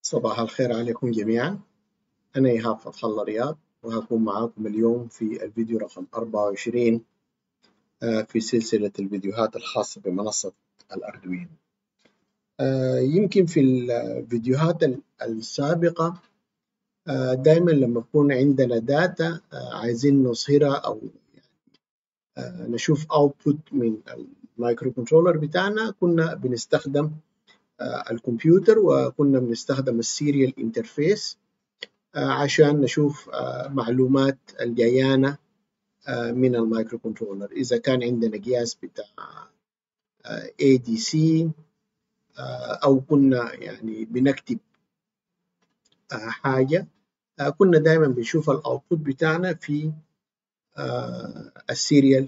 صباح الخير عليكم جميعا أنا إيهاب فتح الله رياض وهكون معاكم اليوم في الفيديو رقم 24 في سلسلة الفيديوهات الخاصة بمنصة الأردوين يمكن في الفيديوهات السابقة دائما لما يكون عندنا داتا عايزين نظهرها أو نشوف output من المايكرو كنترولر بتاعنا كنا بنستخدم الكمبيوتر وكنا بنستخدم السيريال انترفيس عشان نشوف معلومات الجايانة من المايكرو كنترولر إذا كان عندنا قياس بتاع ADC أو كنا يعني بنكتب حاجة كنا دائما بنشوف الاوتبوت بتاعنا في السيريال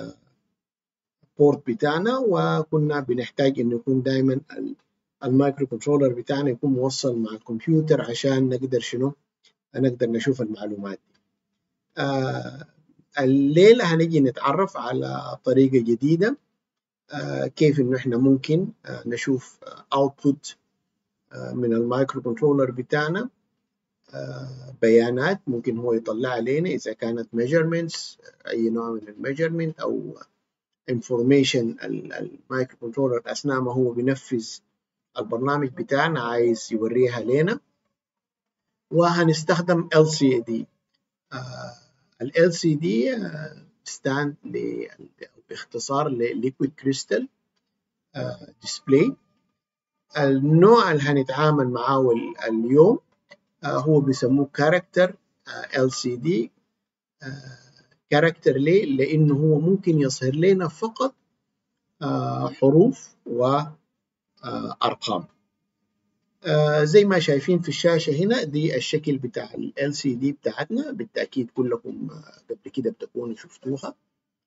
بورت بتاعنا وكنا بنحتاج انه يكون دائما المايكرو كنترولر بتاعنا يكون موصل مع الكمبيوتر عشان نقدر شنو نقدر نشوف المعلومات دي. آه الليلة هنجي نتعرف على طريقة جديدة آه كيف انه احنا ممكن آه نشوف اوتبوت آه من المايكرو كنترولر بتاعنا آه بيانات ممكن هو يطلع علينا اذا كانت measurements اي نوع من الميجرمنت او information المايكرو كنترولر اثناء ما هو بينفذ البرنامج بتاعنا عايز يوريها لنا وهنستخدم LCD آه ال LCD آه ستاند باختصار ل Liquid Crystal آه Display النوع اللي هنتعامل معاه اليوم آه هو بيسموه كاركتر آه LCD كاركتر ليه؟ لأنه هو ممكن يظهر لنا فقط آه حروف و أرقام آه زي ما شايفين في الشاشة هنا دي الشكل بتاع ال LCD بتاعتنا بالتأكيد كلكم قبل كده بتكونوا شفتوها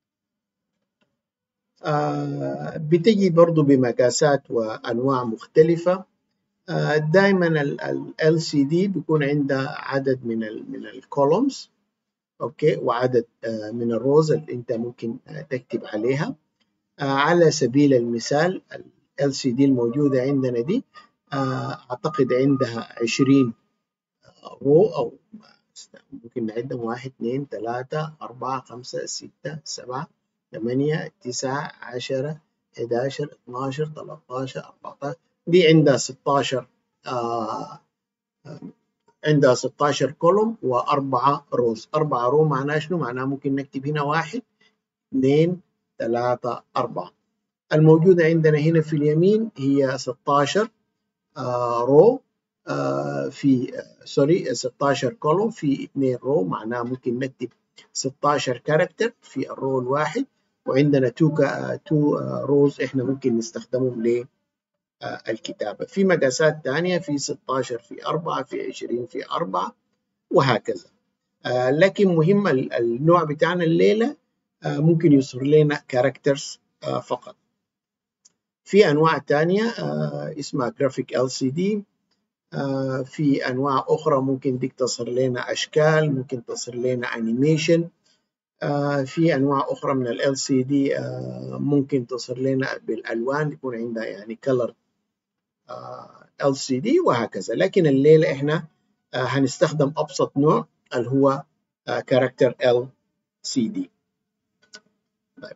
آه بتجي برضو بمقاسات وأنواع مختلفة آه دائما ال LCD بيكون عندها عدد من ال من الكولومز اوكي وعدد من الروز اللي انت ممكن تكتب عليها على سبيل المثال LCD الموجودة عندنا دي أعتقد عندها عشرين رو أو ممكن نعدهم واحد اثنين ثلاثة أربعة خمسة ستة سبعة ثمانية تسعة عشرة حداشر اثناشر تلاتاشر أربعتاشر دي عندها ستاشر آه عندها 16 كولوم وأربعة روز أربعة رو معناه شنو؟ معناه ممكن نكتب هنا واحد اثنين ثلاثة أربعة الموجودة عندنا هنا في اليمين هي 16 آه رو آه في آه سوري 16 كولوم في 2 رو معناها ممكن نكتب 16 كاركتر في الرو الواحد وعندنا 2 2 روز احنا ممكن نستخدمهم للكتابة في مقاسات ثانية في 16 في 4 في 20 في 4 وهكذا لكن مهم النوع بتاعنا الليلة ممكن يظهر لنا كاركترز فقط في انواع تانية اسمها جرافيك ال سي دي في انواع اخرى ممكن ديك تظهر لنا اشكال ممكن تظهر لنا انيميشن في انواع اخرى من ال سي دي ممكن تظهر لنا بالالوان يكون عندها يعني كلر ال سي دي وهكذا لكن الليله احنا هنستخدم ابسط نوع اللي هو كاركتر ال سي دي طيب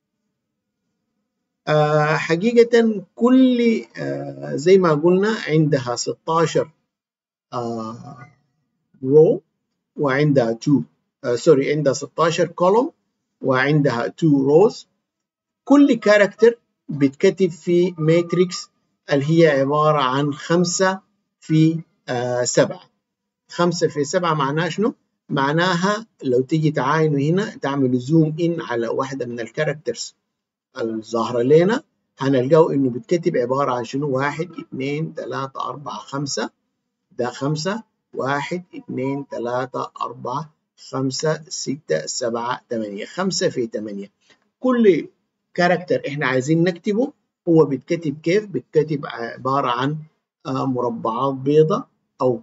آه حقيقة كل آه زي ما قلنا عندها 16 آه رو وعندها 2 سوري عندها 16 كولوم وعندها 2 روز كل كاركتر بتكتب في ماتريكس اللي هي عبارة عن 5 في 7 5 في 7 معناها شنو؟ معناها لو تيجي تعاينوا هنا تعملوا زوم ان على واحدة من الكاركترز الظاهرة لنا هنلقاه إنه بتكتب عبارة عن شنو واحد اثنين ثلاثة أربعة خمسة ده خمسة واحد اثنين ثلاثة أربعة خمسة ستة سبعة ثمانية خمسة في ثمانية كل كاركتر إحنا عايزين نكتبه هو بيتكتب كيف؟ بيتكتب عبارة عن مربعات بيضة أو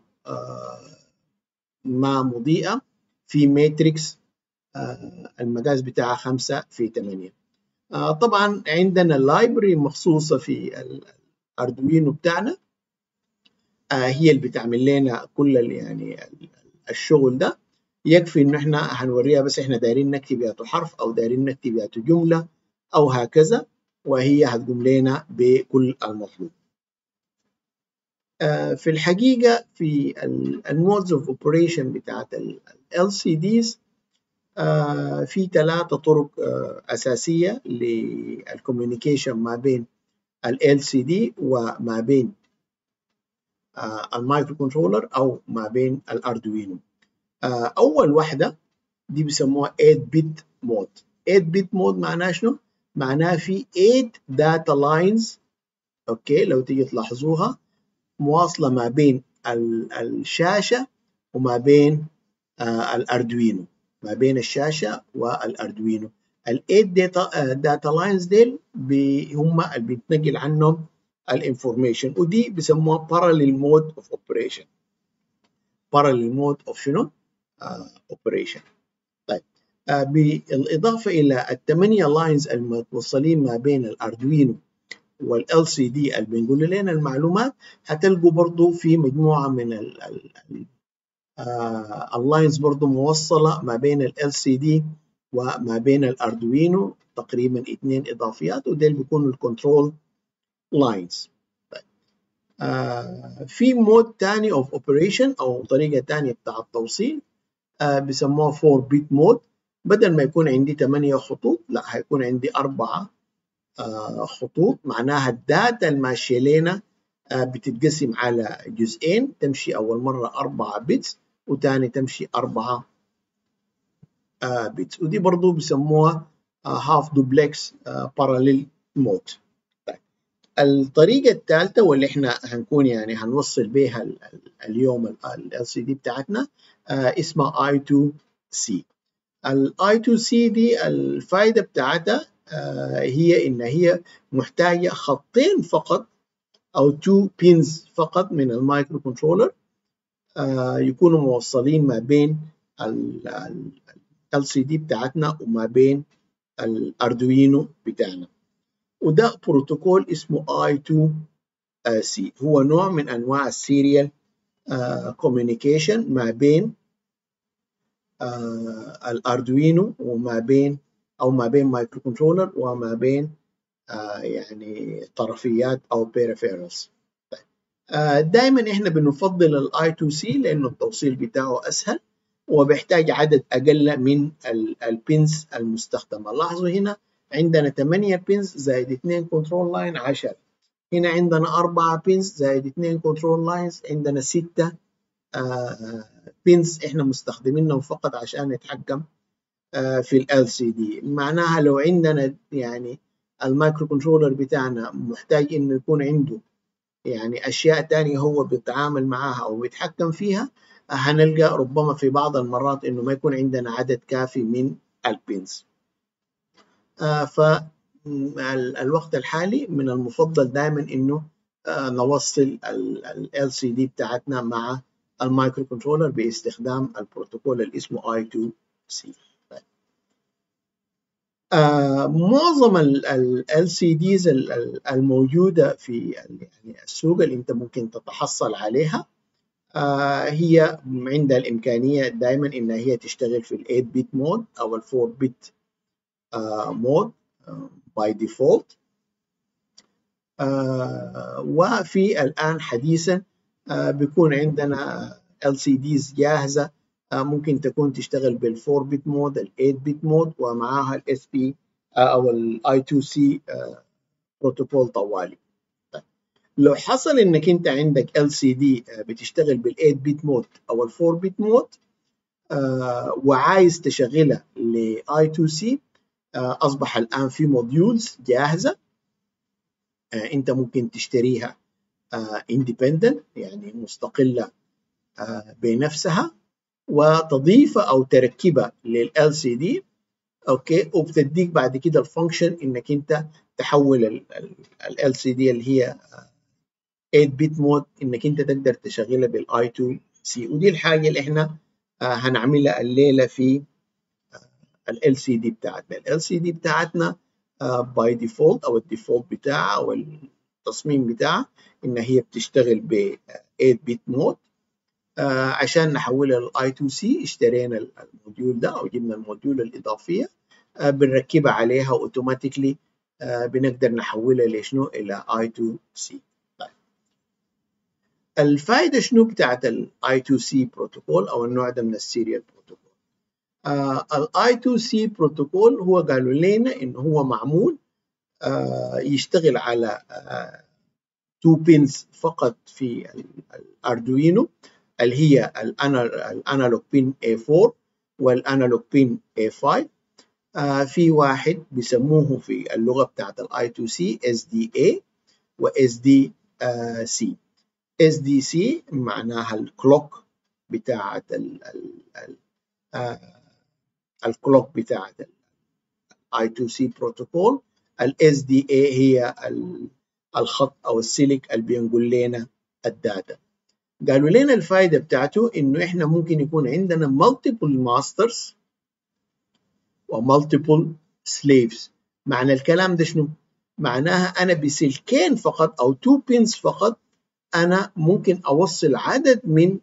ما مضيئة في ماتريكس المقاس بتاعها خمسة في ثمانية آه طبعا عندنا لايبرري مخصوصة في الأردوينو بتاعنا هي اللي بتعمل لنا كل يعني الشغل ده يكفي انه احنا هنوريها بس احنا دايرين نكتب ياتو حرف او دايرين نكتب ياتو جمله او هكذا وهي هتقوم لنا بكل المطلوب. في الحقيقه في المودز اوف اوبريشن بتاعت ال LCDs في ثلاثه طرق اساسيه للكوميونيكيشن ما بين ال LCD وما بين المايكرو كنترولر او ما بين الاردوينو. اول واحده دي بيسموها 8 بت مود 8 بت مود معناها شنو معناها في 8 داتا لاينز اوكي لو تيجي تلاحظوها مواصله ما بين الشاشه وما بين آه الاردوينو ما بين الشاشه والاردوينو ال 8 داتا داتا لاينز ديل هم اللي بيتنقل عنهم الانفورميشن ودي بيسموها parallel mode of operation parallel mode of شنو؟ اوبريشن uh, طيب uh, بالاضافه الى الثمانيه لاينز المتوصلين ما بين الاردوينو والال سي دي اللي بنقول لنا المعلومات هتلقوا برضو في مجموعه من اللاينز uh, برضو موصله ما بين ال سي دي وما بين الاردوينو تقريبا اثنين اضافيات وديل بيكونوا الكنترول لاينز في مود تاني اوف اوبريشن او طريقه تانية بتاع التوصيل آه بيسموها 4 بيت مود بدل ما يكون عندي 8 خطوط لا هيكون عندي أربعة آه خطوط معناها الداتا الماشية لنا آه بتتقسم على جزئين تمشي أول مرة أربعة بيتس وتاني تمشي أربعة بيتس ودي برضو بيسموها هاف دوبلكس باراليل مود الطريقة الثالثة واللي احنا هنكون يعني هنوصل بها اليوم ال LCD بتاعتنا آه اسمها I2C ال I2C دي الفائدة بتاعتها آه هي ان هي محتاجة خطين فقط او تو بينز فقط من المايكرو كنترولر آه يكونوا موصلين ما بين ال LCD بتاعتنا وما بين الاردوينو بتاعنا وده بروتوكول اسمه I2C هو نوع من انواع السيريال كوميونيكيشن ما بين uh, الاردوينو وما بين او ما بين مايكرو كنترولر وما بين uh, يعني طرفيات او بيريفيرالز uh, دائما احنا بنفضل الاي 2 سي لانه التوصيل بتاعه اسهل وبيحتاج عدد اقل من البنز المستخدمه لاحظوا هنا عندنا 8 بنز زائد 2 كنترول لاين 10 هنا عندنا 4 بنز زائد 2 كنترول لاينز عندنا 6 بنز احنا مستخدمينهم فقط عشان نتحكم آه في ال LCD معناها لو عندنا يعني المايكرو كنترولر بتاعنا محتاج انه يكون عنده يعني اشياء تانية هو بيتعامل معاها او بيتحكم فيها هنلقى ربما في بعض المرات انه ما يكون عندنا عدد كافي من البنز آه فالوقت الحالي من المفضل دائما انه آه نوصل ال LCD بتاعتنا مع المايكرو كنترولر باستخدام البروتوكول اللي اسمه I2C آه معظم ال LCDs الموجودة في يعني السوق اللي انت ممكن تتحصل عليها آه هي عندها الإمكانية دائما إنها هي تشتغل في ال 8 بت مود أو ال 4 بت مود باي ديفولت وفي الآن حديثا uh, بيكون عندنا LCDs جاهزة uh, ممكن تكون تشتغل بال 4 بت مود ال 8 بت مود ومعاها ال SP uh, أو ال I2C بروتوكول طوالي طيب. لو حصل انك انت عندك LCD بتشتغل بال 8 بت مود او ال 4 بت مود وعايز تشغلها ل I2C أصبح الآن في موديولز جاهزة أنت ممكن تشتريها independent يعني مستقلة بنفسها وتضيفها أو تركبها لل LCD أوكي وبتديك بعد كده الفانكشن إنك أنت تحول ال LCD اللي هي 8 بت مود إنك أنت تقدر تشغلها بال I2C ودي الحاجة اللي إحنا هنعملها الليلة في ال LCD بتاعتنا ال LCD بتاعتنا باي uh, ديفولت او الديفولت بتاعها او التصميم بتاعها ان هي بتشتغل ب 8 بت مود عشان نحولها للاي 2 سي اشترينا الموديول ده او جبنا الموديول الاضافيه بنركبها عليها اوتوماتيكلي بنقدر نحولها لشنو الى اي 2 سي الفائده شنو بتاعت الاي 2 سي بروتوكول او النوع ده من السيريال بروتوكول الاي 2 سي بروتوكول هو قالوا لنا انه هو معمول uh, يشتغل على تو uh, بينز فقط في الاردوينو اللي هي الانالوج بين A4 والانالوج بين A5 uh, في واحد بيسموه في اللغه بتاعت الاي 2 سي SDA و SDC SDC معناها الكلوك بتاعت ال ال ال آه الكلوك بتاعت الاي 2 سي بروتوكول الاس دي اي هي الخط او السلك اللي بينقل لنا الداتا قالوا لنا الفائده بتاعته انه احنا ممكن يكون عندنا multiple masters و multiple slaves معنى الكلام ده شنو معناها انا بسلكين فقط او تو بينز فقط انا ممكن اوصل عدد من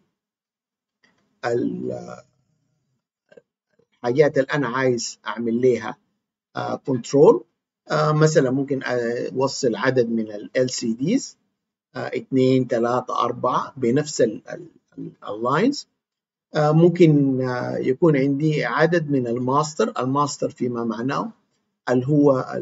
الحاجات اللي انا عايز اعمل لها كنترول مثلا ممكن اوصل عدد من ال سي ديز اثنين ثلاثة أربعة بنفس اللاينز ممكن يكون عندي عدد من الماستر الماستر فيما معناه اللي هو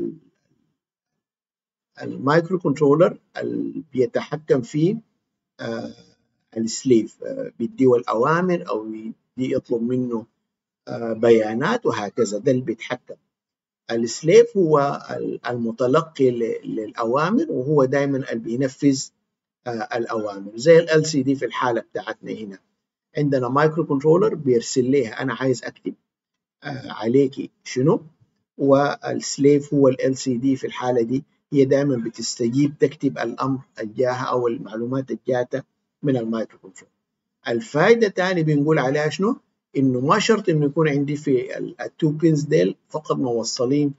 المايكرو كنترولر اللي بيتحكم فيه آه السليف آه بيديه الأوامر أو بيدي يطلب منه آه بيانات وهكذا ده اللي بيتحكم السليف هو المتلقي للأوامر وهو دائما اللي بينفذ الأوامر زي ال LCD في الحالة بتاعتنا هنا عندنا مايكرو كنترولر بيرسل لها أنا عايز أكتب عليكي شنو والسليف هو ال LCD في الحالة دي هي دائما بتستجيب تكتب الامر الجاهه او المعلومات الجاته من المايكرو كنترول. الفائده الثانيه بنقول عليها شنو؟ انه ما شرط انه يكون عندي في التو بينز ديل فقط موصلين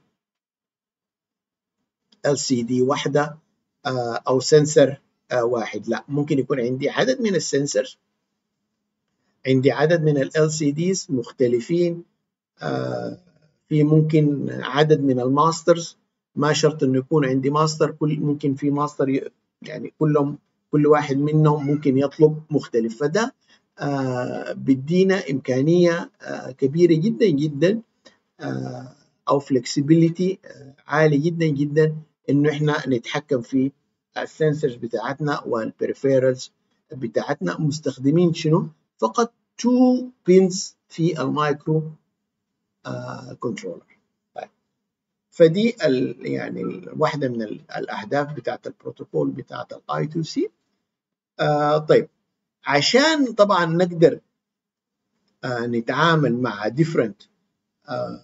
ال سي دي واحده او سنسر واحد لا ممكن يكون عندي عدد من السنسرز عندي عدد من ال سي ديز مختلفين في ممكن عدد من الماسترز ما شرط انه يكون عندي ماستر كل ممكن في ماستر يعني كلهم كل واحد منهم ممكن يطلب مختلف فده آه بيدينا امكانيه آه كبيره جدا جدا آه او فلكسبيليتي آه عالي جدا جدا انه احنا نتحكم في السنسرز بتاعتنا والبريفيرالز بتاعتنا مستخدمين شنو؟ فقط تو بينز في المايكرو آه كنترولر فدي ال يعني واحدة من الأهداف بتاعت البروتوكول بتاعت الاي 2 سي آه طيب عشان طبعا نقدر آه نتعامل مع different آه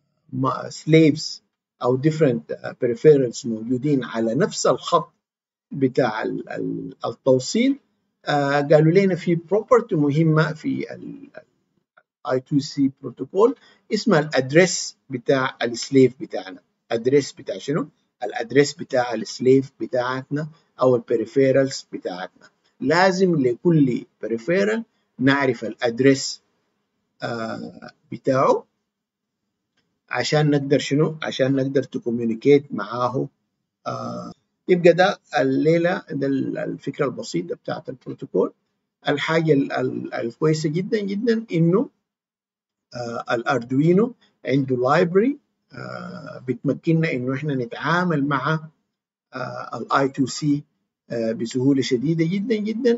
slaves أو different peripherals موجودين على نفس الخط بتاع التوصيل آه قالوا لنا في property مهمة في ال I2C بروتوكول اسمها الادريس بتاع السليف بتاعنا ادريس بتاع شنو الادريس بتاع السليف بتاعتنا او البريفيرالز بتاعتنا لازم لكل بريفيرال نعرف الادريس آه بتاعه عشان نقدر شنو عشان نقدر تكوميونيكيت معاه آه يبقى ده الليله ده الفكره البسيطه بتاعت البروتوكول الحاجه الكويسه جدا جدا انه آه الاردوينو عنده لايبرري آه بتمكننا انه احنا نتعامل مع آه الاي 2 سي بسهوله شديده جدا جدا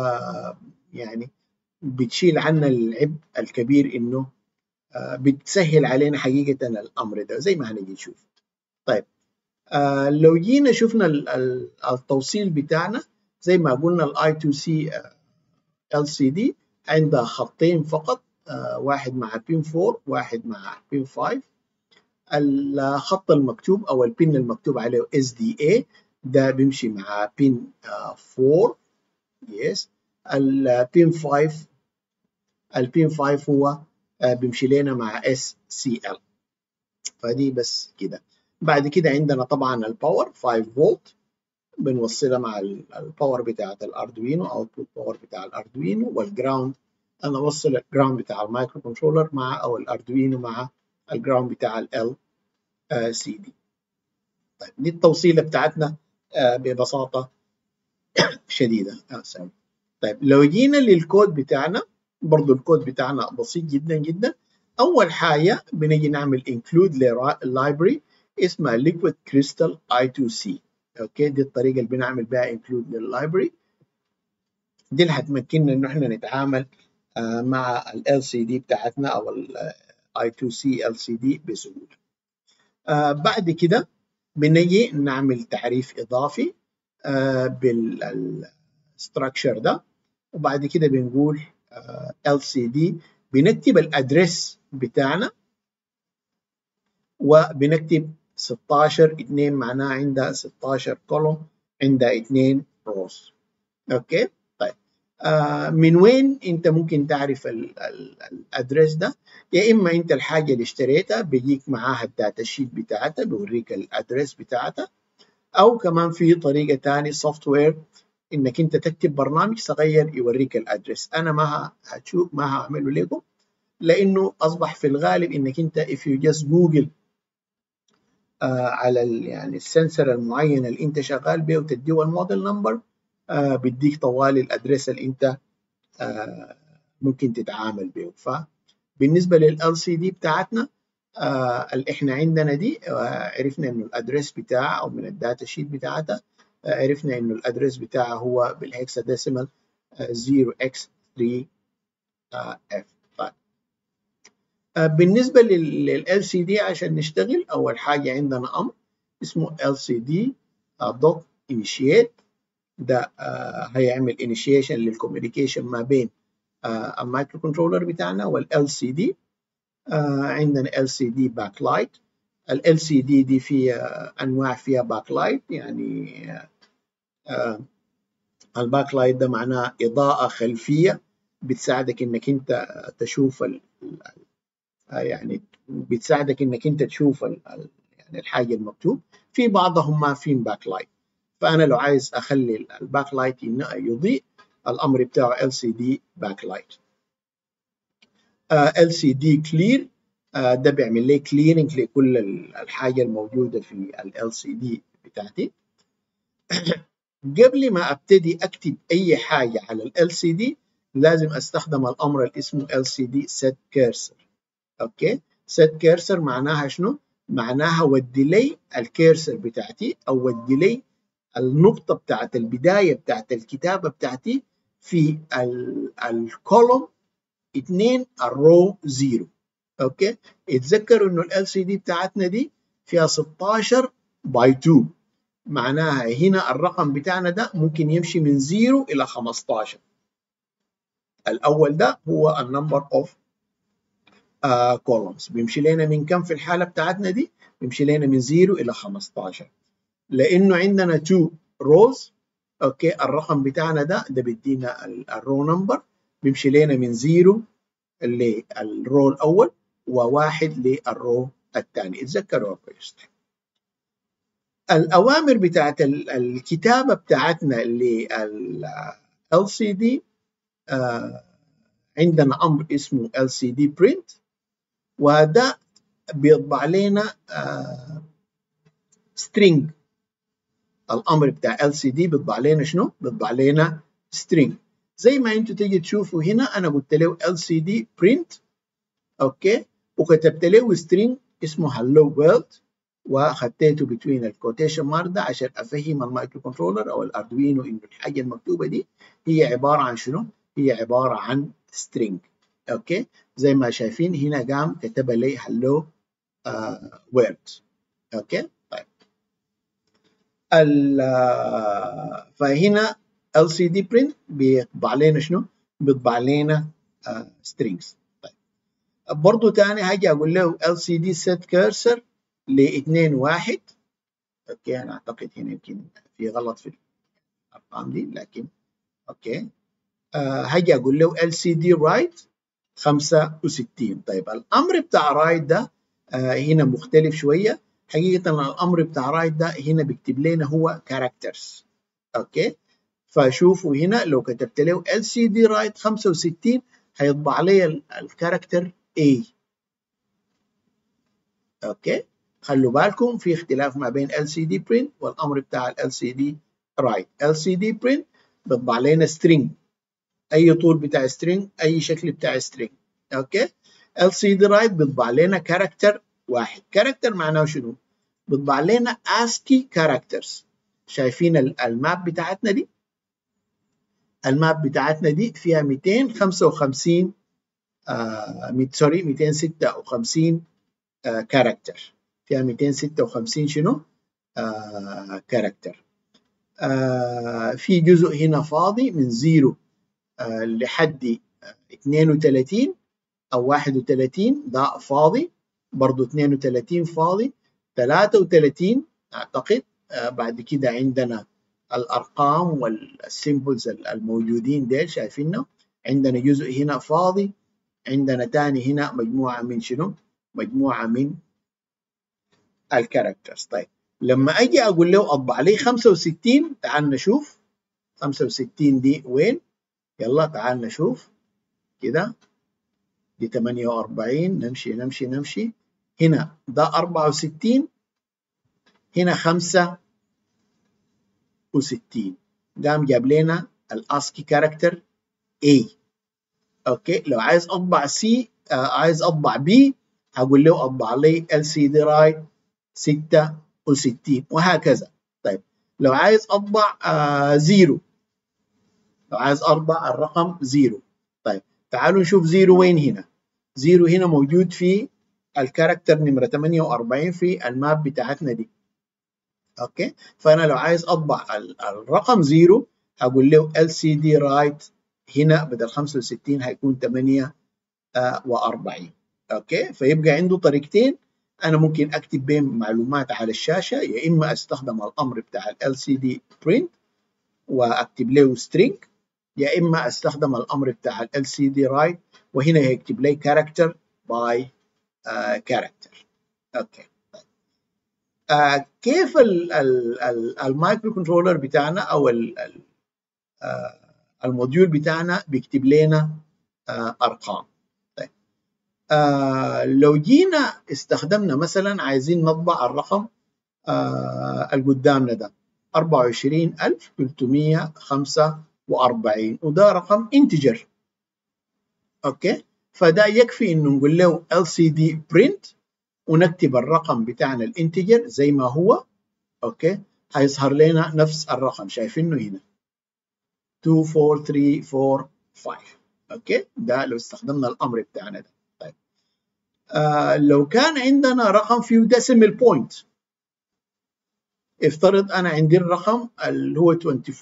ويعني بتشيل عنا العبء الكبير انه بتسهل علينا حقيقه الامر ده زي ما هنجي نشوف. طيب لو جينا شفنا التوصيل بتاعنا زي ما قلنا الاي 2 سي ال سي دي عندها خطين فقط واحد مع بين 4 واحد مع بين 5 الخط المكتوب او البين المكتوب عليه اس دي اي ده بيمشي مع بين 4 يس البين 5 البين 5 هو بيمشي لنا مع اس سي ال فدي بس كده بعد كده عندنا طبعا الباور 5 فولت بنوصلها مع الباور بتاعت الاردوينو اوتبوت باور بتاع الاردوينو والجراوند انا اوصل الجراوند بتاع المايكرو كنترولر مع او الاردوينو مع الجراوند بتاع ال سي دي طيب دي التوصيله بتاعتنا ببساطه شديده آه طيب لو جينا للكود بتاعنا برضو الكود بتاعنا بسيط جدا جدا اول حاجه بنيجي نعمل انكلود library اسمها liquid crystal i2c اوكي دي الطريقه اللي بنعمل بها انكلود لللايبرري دي اللي هتمكننا انه احنا نتعامل آه مع ال LCD بتاعتنا او ال I2C LCD بسهوله آه بعد كده بنجي نعمل تعريف اضافي آه بالستراكشر ده وبعد كده بنقول آه LCD بنكتب الادريس بتاعنا وبنكتب 16 2 معناها عندها 16 كولوم عندها 2 روز اوكي طيب آه من وين انت ممكن تعرف الادريس ده يا اما انت الحاجه اللي اشتريتها بيجيك معاها الداتا شيت بتاعتها بيوريك الادريس بتاعتها او كمان في طريقه ثانيه سوفت وير انك انت تكتب برنامج صغير يوريك الادريس انا ما هتشوف ما هعمله لكم لانه اصبح في الغالب انك انت if you just google آه على يعني السنسر المعين اللي انت شغال به وتديه الموديل نمبر آه بيديك طوال الادريس اللي انت آه ممكن تتعامل به فبالنسبه لل سي دي بتاعتنا آه اللي احنا عندنا دي آه عرفنا انه الادريس بتاعها او من الداتا شيت بتاعتها آه عرفنا انه الادريس بتاعها هو بالهكسا ديسيمال 0x3 f بالنسبه لل سي دي عشان نشتغل اول حاجه عندنا امر اسمه LCD دوت initiate ده هيعمل initiation للكوميونيكيشن ما بين المايكرو كنترولر بتاعنا وال LCD عندنا LCD باك لايت ال LCD دي فيها انواع فيها باك لايت يعني الباك لايت ده معناه اضاءه خلفيه بتساعدك انك انت تشوف يعني بتساعدك انك انت تشوف يعني الحاجه المكتوب في بعضهم ما فين باك لايت فانا لو عايز اخلي الباك لايت يضيء الامر بتاعه LCD باك لايت LCD كلير ده بيعمل لي كليرنج لكل الحاجه الموجوده في ال LCD بتاعتي قبل ما ابتدي اكتب اي حاجه على ال LCD لازم استخدم الامر اللي اسمه LCD set cursor اوكي set cursor معناها شنو معناها ودي لي الكيرسر بتاعتي او ودي لي النقطه بتاعت البدايه بتاعت الكتابه بتاعتي في الكولوم 2 الرو 0 اوكي اتذكروا انه ال سي دي بتاعتنا دي فيها 16 باي 2 معناها هنا الرقم بتاعنا ده ممكن يمشي من 0 الى 15 الاول ده هو النمبر اوف كولومز بيمشي لنا من كم في الحاله بتاعتنا دي بيمشي لنا من 0 الى 15 لانه عندنا 2 روز اوكي الرقم بتاعنا ده ده بيدينا الرو نمبر بيمشي لنا من 0 للرو الاول وواحد للرو الثاني اتذكروا كويس الاوامر بتاعت الكتابه بتاعتنا لل LCD آه عندنا امر اسمه LCD print وده بيطبع لنا آه string الامر بتاع LCD بيطبع لنا شنو؟ بيطبع لنا string زي ما انتوا تيجي تشوفوا هنا انا قلت له LCD print اوكي وكتبت له string اسمه hello world وخطيته بتوين الكوتيشن مارك ده عشان افهم المايكرو كنترولر او الاردوينو انه الحاجه المكتوبه دي هي عباره عن شنو؟ هي عباره عن string اوكي زي ما شايفين هنا قام كتب لي hello uh, world اوكي طيب ال فهنا LCD print بيطبع لنا شنو؟ بيطبع لنا uh, strings طيب برضه تاني هاجي اقول له LCD set cursor ل 2 1 اوكي انا اعتقد هنا يمكن في غلط في الارقام دي لكن اوكي آه هاجي اقول له LCD write 65 طيب الامر بتاع رايت ده آه هنا مختلف شويه حقيقه الامر بتاع رايت ده هنا بيكتب لنا هو كاركترز اوكي فشوفوا هنا لو كتبت له ال سي دي رايت 65 هيطبع لي الكاركتر A اوكي خلوا بالكم في اختلاف ما بين LCD print والامر بتاع ال LCD write LCD print بيطبع لنا string اي طول بتاع string اي شكل بتاع string اوكي LCD write بيطبع لنا كاركتر واحد كاركتر معناه شنو بيطبع لنا ASCII characters شايفين الماب بتاعتنا دي الماب بتاعتنا دي فيها 255 آه سوري 256 آه كاركتر فيها 256 شنو؟ آه كاركتر آه في جزء هنا فاضي من زيرو آه لحد 32 أو 31 ده فاضي برضو 32 فاضي 33 أعتقد آه بعد كده عندنا الأرقام والسيمبلز الموجودين ديل شايفينه عندنا جزء هنا فاضي عندنا تاني هنا مجموعة من شنو؟ مجموعة من الكاركترز طيب لما اجي اقول له اطبع لي 65 تعال نشوف 65 دي وين يلا تعال نشوف كده دي 48 نمشي نمشي نمشي هنا ده 64 هنا 65 قام جاب لنا الاسكي كاركتر A اوكي لو عايز اطبع سي آه عايز اطبع بي هقول له اطبع لي ال سي دي رايت 66 وهكذا طيب لو عايز اطبع آه زيرو لو عايز اطبع الرقم زيرو طيب تعالوا نشوف زيرو وين هنا زيرو هنا موجود في الكاركتر نمرة 48 في الماب بتاعتنا دي اوكي فانا لو عايز اطبع الرقم زيرو هقول له LCD رايت هنا بدل 65 هيكون 48 اوكي فيبقى عنده طريقتين انا ممكن اكتب بهم معلومات على الشاشه يا اما استخدم الامر بتاع ال LCD print واكتب له string يا اما استخدم الامر بتاع ال LCD write وهنا يكتب لي character by uh, character اوكي آه كيف المايكرو كنترولر بتاعنا او ال ال آه الموديول بتاعنا بيكتب لنا آه ارقام طيب آه لو جينا استخدمنا مثلا عايزين نطبع الرقم آه اللي قدامنا ده 24345 وده رقم انتجر اوكي فده يكفي انه نقول له LCD print ونكتب الرقم بتاعنا الانتجر زي ما هو اوكي هيظهر لنا نفس الرقم شايفينه هنا 24345 اوكي ده لو استخدمنا الامر بتاعنا ده طيب آه لو كان عندنا رقم فيه ديسيمال بوينت افترض انا عندي الرقم اللي هو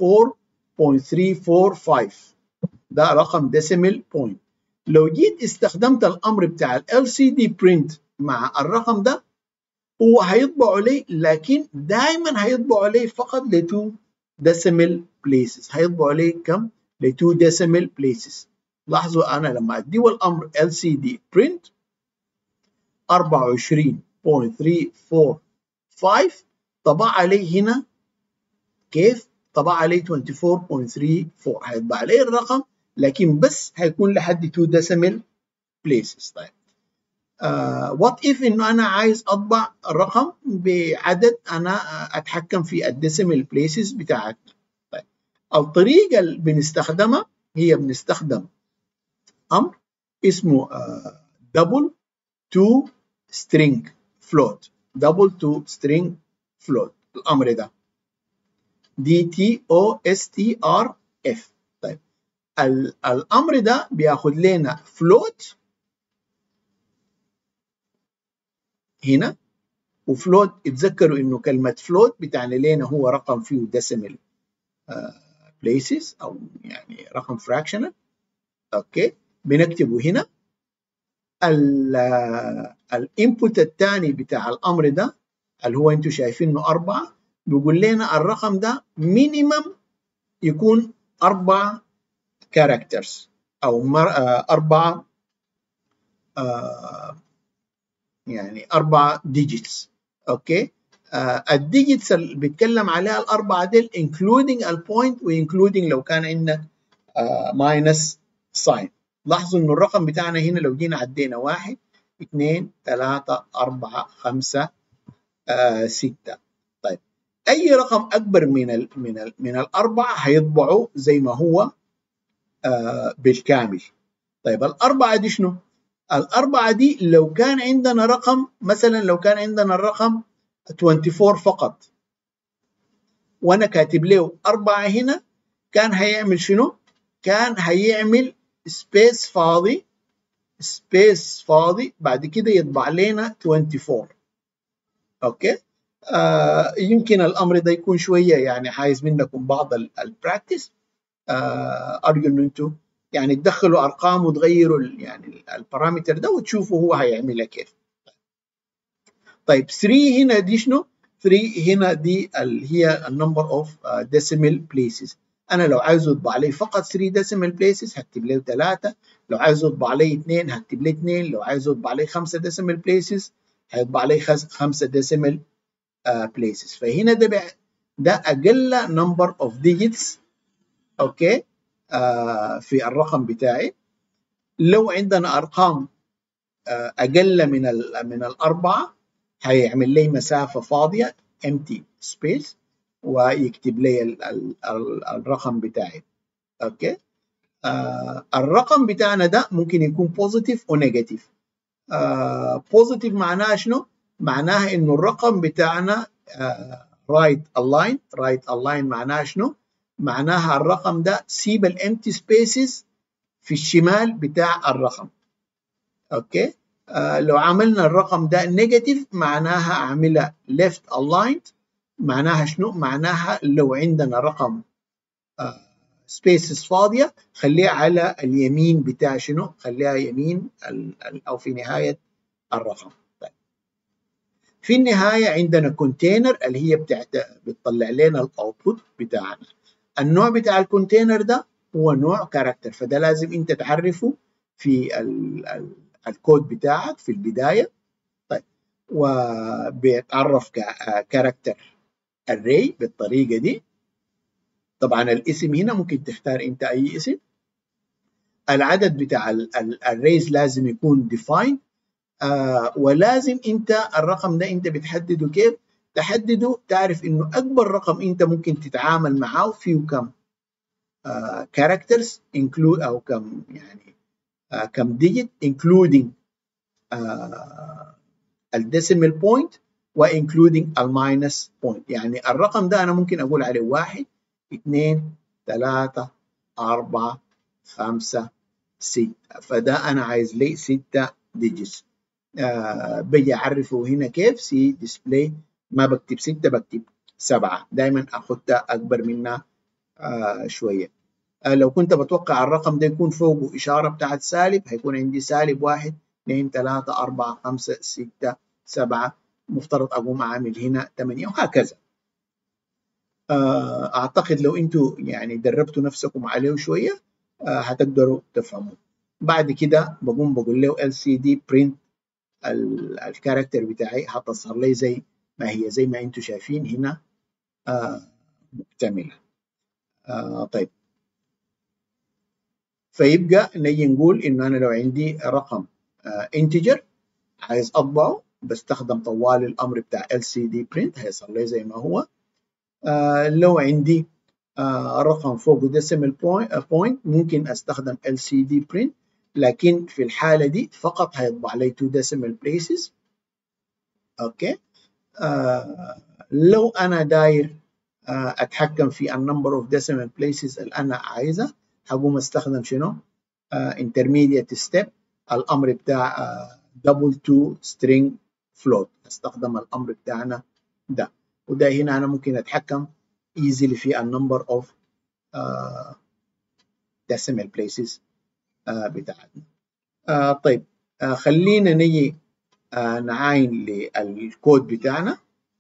24.345 ده رقم ديسيمال بوينت لو جيت استخدمت الامر بتاع ال LCD print مع الرقم ده هو هيطبعوا لي لكن دائما هيطبعوا لي فقط ل 2 decimal places هيطبعوا لي كم؟ ل 2 decimal places لاحظوا انا لما اديه الامر LCD print 24.345 طبع علي هنا كيف؟ طبع علي 24.34 هيطبع لي الرقم لكن بس هيكون لحد 2 decimal places طيب وات uh, اف انه انا عايز اطبع الرقم بعدد انا اتحكم في الديسيمال بليسز بتاعتنا طيب الطريقه اللي بنستخدمها هي بنستخدم امر اسمه دبل تو سترينج فلوت دبل تو سترينج فلوت الامر ده دي تي او اس تي ار اف طيب الامر ده بياخد لنا فلوت هنا وفلوت اتذكروا انه كلمه فلوت بتعني لنا هو رقم فيه ديسيمال بليسز او يعني رقم فراكشنال اوكي بنكتبه هنا الانبوت الثاني بتاع الامر ده اللي هو انتم شايفينه أربعة بيقول لنا الرقم ده مينيمم يكون أربع كاركترز أو مر... أربعة آه يعني أربعة ديجيتس أوكي الديجيتس اللي بيتكلم عليها الاربعه ديل انكلودينج البوينت وانكلودينج لو كان عندك ماينس ساين لاحظوا انه الرقم بتاعنا هنا لو جينا عدينا واحد اثنين ثلاثة أربعة خمسة آه، ستة طيب أي رقم أكبر من ال من ال من الأربعة هيطبعوا زي ما هو آه بالكامل طيب الأربعة دي شنو؟ الأربعة دي لو كان عندنا رقم مثلا لو كان عندنا الرقم 24 فقط وأنا كاتب له أربعة هنا كان هيعمل شنو؟ كان هيعمل سبيس فاضي سبيس فاضي بعد كده يطبع لنا 24 اوكي آه يمكن الامر ده يكون شويه يعني عايز منكم بعض البراكتس آه ارجو ان انتم يعني تدخلوا ارقام وتغيروا يعني البارامتر ده وتشوفوا هو هيعملها كيف طيب 3 هنا دي شنو 3 هنا دي اللي هي النمبر اوف ديسيمال بليسز انا لو عايز اطبع لي فقط 3 ديسيمال بليسز هكتب له 3 لو عايز اطبع لي 2 هكتب لي 2 لو عايز اطبع لي 5 ديسيمال بليسز هيطبع لي 5 ديسيمال بليسز فهنا ده ده اقل نمبر اوف ديجيتس اوكي آه في الرقم بتاعي لو عندنا ارقام آه اقل من من الاربعه هيعمل لي مسافه فاضيه empty space ويكتب لي ال ال ال الرقم بتاعي اوكي آه الرقم بتاعنا ده ممكن يكون بوزيتيف ونيجاتيف بوزيتيف معناها شنو؟ معناها انه الرقم بتاعنا رايت الاين رايت الاين معناها شنو؟ معناها الرقم ده سيب الامتي سبيسز في الشمال بتاع الرقم اوكي آه لو عملنا الرقم ده نيجاتيف معناها اعملها ليفت الايند معناها شنو؟ معناها لو عندنا رقم سبيسز آه فاضيه خليها على اليمين بتاع شنو؟ خليها يمين او في نهايه الرقم. طيب. في النهايه عندنا كونتينر اللي هي بتاعت بتطلع لنا الاوتبوت بتاعنا. النوع بتاع الكونتينر ده هو نوع كاركتر فده لازم انت تعرفه في ال ال الكود بتاعك في البدايه. طيب وبيتعرف ككاركتر array بالطريقة دي طبعا الاسم هنا ممكن تختار انت اي اسم العدد بتاع الريز لازم يكون define آه ولازم انت الرقم ده انت بتحدده كيف تحدده تعرف انه اكبر رقم انت ممكن تتعامل معاه فيه كم كاركترز uh, include او كم يعني uh, كم ديجيت including uh, الديسيمال بوينت وانكلودينج الماينس بوينت يعني الرقم ده انا ممكن اقول عليه واحد اثنين ثلاثة أربعة خمسة ستة فده أنا عايز لي ستة ديجيتس آه بيجي أعرفه هنا كيف سي ديسبلاي ما بكتب ستة بكتب سبعة دايما أخدها أكبر منها آه شوية آه لو كنت بتوقع الرقم ده يكون فوقه إشارة بتاعت سالب هيكون عندي سالب واحد اثنين ثلاثة أربعة خمسة ستة سبعة مفترض اقوم اعمل هنا 8 وهكذا اعتقد لو انتوا يعني دربتوا نفسكم عليه شويه هتقدروا تفهموا بعد كده بقوم بقول له LCD print الكاركتر بتاعي هتظهر لي زي ما هي زي ما انتوا شايفين هنا مكتمله طيب فيبقى نجي نقول انه انا لو عندي رقم انتجر عايز اطبعه بستخدم طوال الامر بتاع LCD print هيصل لي زي ما هو آه لو عندي آه رقم فوق decimal point ممكن استخدم LCD print لكن في الحالة دي فقط هيطبع لي two decimal places اوكي آه لو انا داير آه اتحكم في النمبر اوف decimal places اللي انا عايزه هقوم استخدم شنو آه intermediate step الامر بتاع آه double to string float استخدم الامر بتاعنا ده وده هنا انا ممكن اتحكم easily في النمبر of uh, decimal places uh, بتاعتنا uh, طيب uh, خلينا نيجي uh, نعاين للكود بتاعنا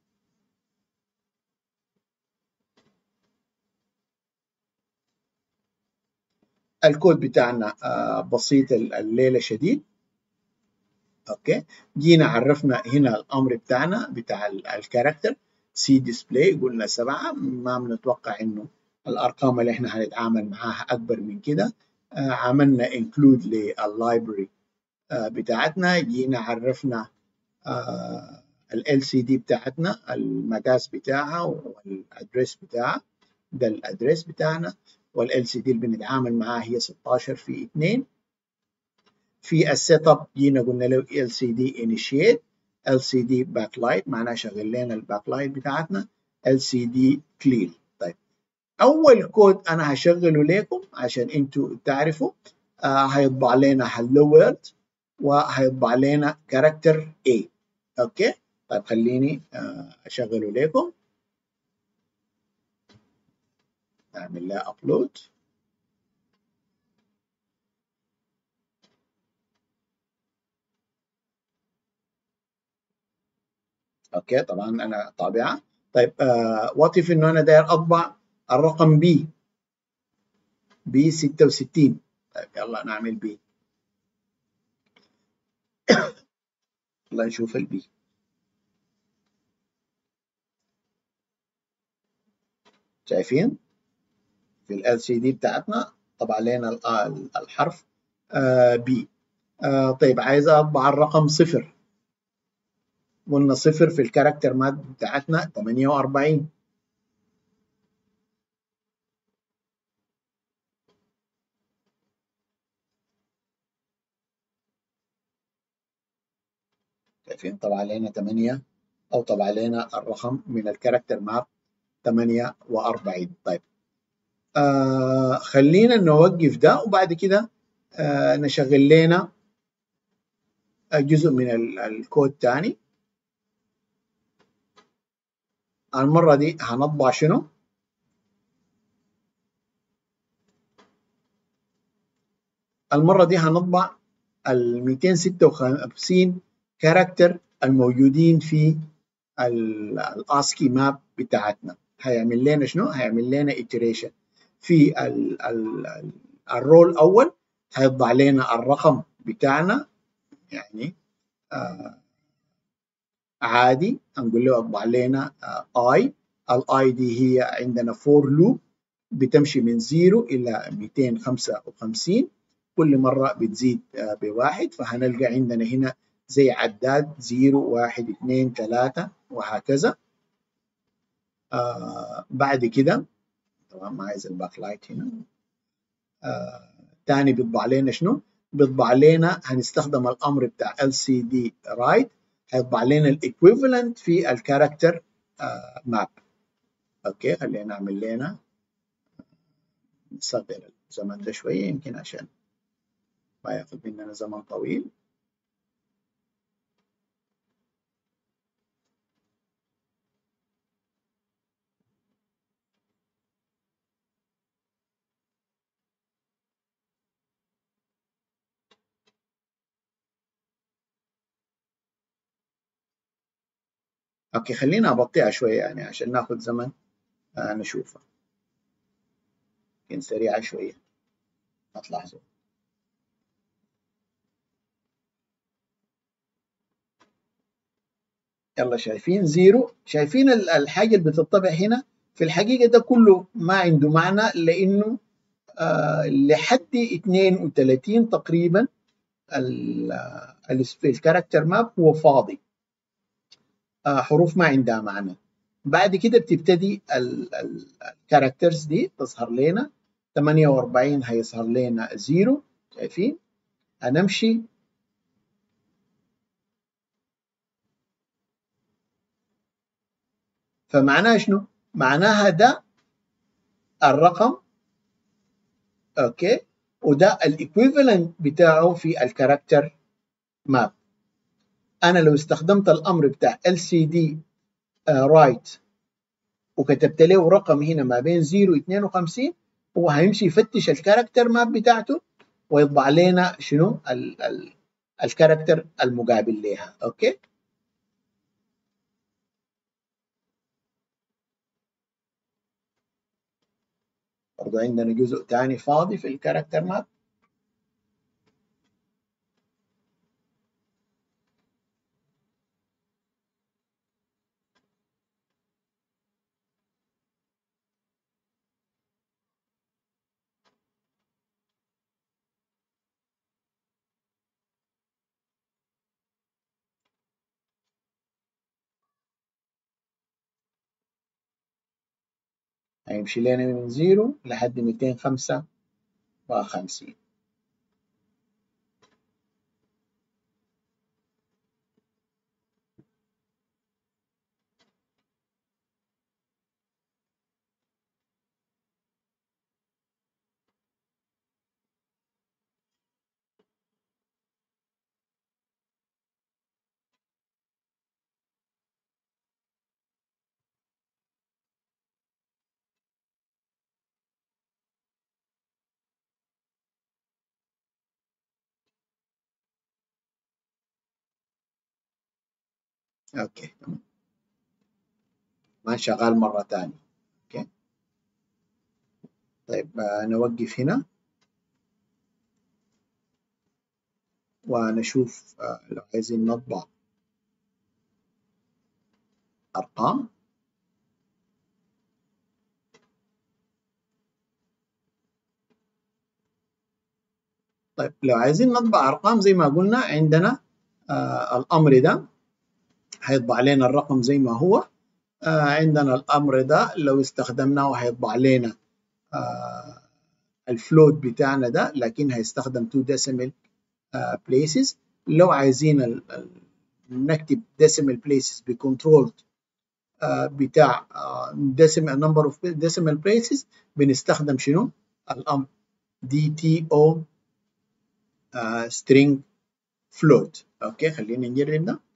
الكود بتاعنا uh, بسيط الليلة شديد اوكي جينا عرفنا هنا الامر بتاعنا بتاع الكاركتر سي ديسبلاي قلنا سبعة ما بنتوقع انه الارقام اللي احنا هنتعامل معاها اكبر من كده آه، عملنا انكلود لللايبرري بتاعتنا جينا عرفنا ال سي دي بتاعتنا المقاس بتاعها والادريس بتاعها ده الادريس بتاعنا والال سي دي اللي بنتعامل معاها هي 16 في 2 في السيت اب جينا قلنا له ال سي دي انيشيت ال سي دي باك لايت معناها شغل لنا الباك لايت بتاعتنا ال سي دي كلير طيب اول كود انا هشغله لكم عشان انتوا تعرفوا آه هيطبع لنا هلو وورد وهيطبع لنا كاركتر A اوكي طيب خليني آه اشغله لكم نعمل لها ابلود اوكي طبعا انا طابعه طيب آه وات انه انا داير اطبع الرقم بي بي 66 طيب يلا نعمل بي يلا نشوف البي شايفين في ال LCD بتاعتنا طبع لنا الحرف بي آه طيب عايز اطبع الرقم صفر قلنا صفر في الكاركتر مات بتاعتنا 48 شايفين طبع علينا 8 او طبع علينا الرقم من الكاركتر ماب 48 طيب آه خلينا نوقف ده وبعد كده آه نشغل لنا جزء من الكود تاني المرة دي هنطبع شنو؟ المرة دي هنطبع ال 256 كاركتر الموجودين في الاسكي ماب بتاعتنا هيعمل لنا شنو؟ هيعمل لنا iteration في ال ال الرول الاول هيطبع لنا الرقم بتاعنا يعني آه عادي هنقول له اطبع لنا اي الاي دي هي عندنا فور لوب بتمشي من 0 الى 255 كل مره بتزيد بواحد فهنلقى عندنا هنا زي عداد 0 1 2 3 وهكذا آه بعد كده طبعا ما عايز الباك لايت هنا آه تاني بيطبع لنا شنو؟ بيطبع لنا هنستخدم الامر بتاع LCD write هيطبع لنا الايكويفالنت في الكاركتر ماب اوكي خلينا نعمل لنا نصغر الزمن ده شويه يمكن عشان ما ياخذ مننا زمن طويل اوكي خلينا ابطئها شويه يعني عشان ناخذ زمن آه نشوفها يمكن سريعه شويه ما تلاحظوا يلا شايفين زيرو شايفين الحاجه اللي بتطبع هنا في الحقيقه ده كله ما عنده معنى لانه آه لحد 32 تقريبا في الكاركتر ماب هو فاضي حروف ما عندها معنى بعد كده بتبتدي الكاركترز دي تظهر لنا 48 هيظهر لنا زيرو شايفين هنمشي فمعناها شنو؟ معناها ده الرقم اوكي وده الايكويفالنت بتاعه في الكاركتر ماب انا لو استخدمت الامر بتاع LCD رايت uh, وكتبت له رقم هنا ما بين 0 و 52 هو هيمشي يفتش الكاركتر ماب بتاعته ويطبع لنا شنو ال ال الكاركتر المقابل لها اوكي برضو عندنا جزء ثاني فاضي في الكاركتر ماب هيمشي لنا من زيرو لحد 255 اوكي تمام ما شغال مرة ثانية اوكي طيب آه، نوقف هنا ونشوف آه، لو عايزين نطبع أرقام طيب لو عايزين نطبع أرقام زي ما قلنا عندنا آه الأمر ده هيطبع لنا الرقم زي ما هو آه عندنا الأمر ده لو استخدمناه هيطبع لنا آه الفلوت بتاعنا ده لكن هيستخدم تو decimal آه places لو عايزين ال ال نكتب decimal places بكنترول آه بتاع آه decimal number of decimal places بنستخدم شنو؟ الأمر DTO آه string float اوكي خلينا نجرب ده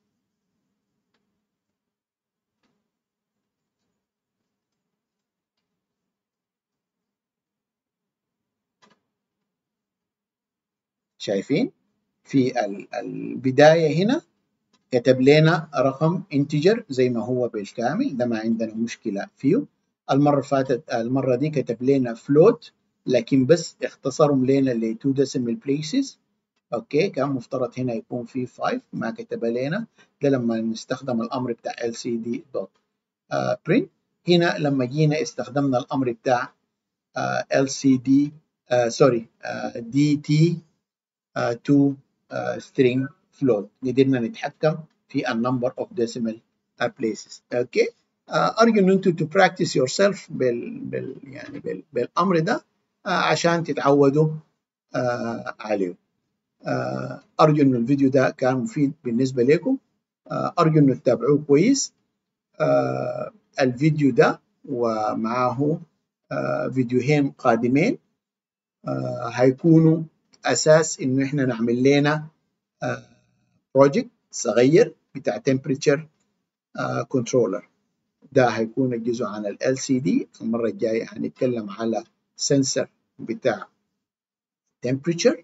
شايفين في البداية هنا كتب لنا رقم انتجر زي ما هو بالكامل ده ما عندنا مشكلة فيه المرة اللي فاتت المرة دي كتب لنا float لكن بس اختصرهم لنا ل 2 decimal places اوكي كان مفترض هنا يكون في 5 ما كتب لنا ده لما نستخدم الامر بتاع lcd.print هنا لما جينا استخدمنا الامر بتاع lcd سوري dt to string float قدرنا نتحكم في النمبر اوف decimal places اوكي ارجو ان انتم to practice yourself بال, بال يعني بال بالامر ده عشان تتعودوا عليه أرجو أن الفيديو ده كان مفيد بالنسبة لكم أرجو أن تتابعوه كويس الفيديو ده ومعه فيديوهين قادمين هيكونوا أساس إنه إحنا نعمل لنا بروجكت صغير بتاع temperature controller ده هيكون الجزء عن ال LCD المرة الجاية هنتكلم على سنسر بتاع temperature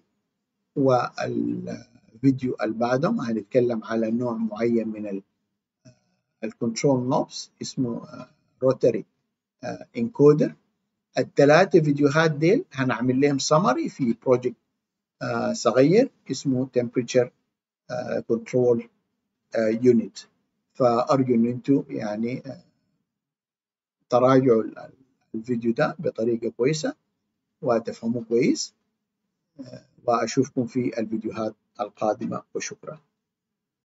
والفيديو اللي بعده هنتكلم على نوع معين من الكنترول نوبس اسمه روتري انكودر الثلاثة فيديوهات ديل هنعمل لهم سمري في بروجكت صغير اسمه temperature control unit فأرجو أن أنتم يعني تراجعوا الفيديو ده بطريقة كويسة وتفهموه كويس وأشوفكم في الفيديوهات القادمة وشكرا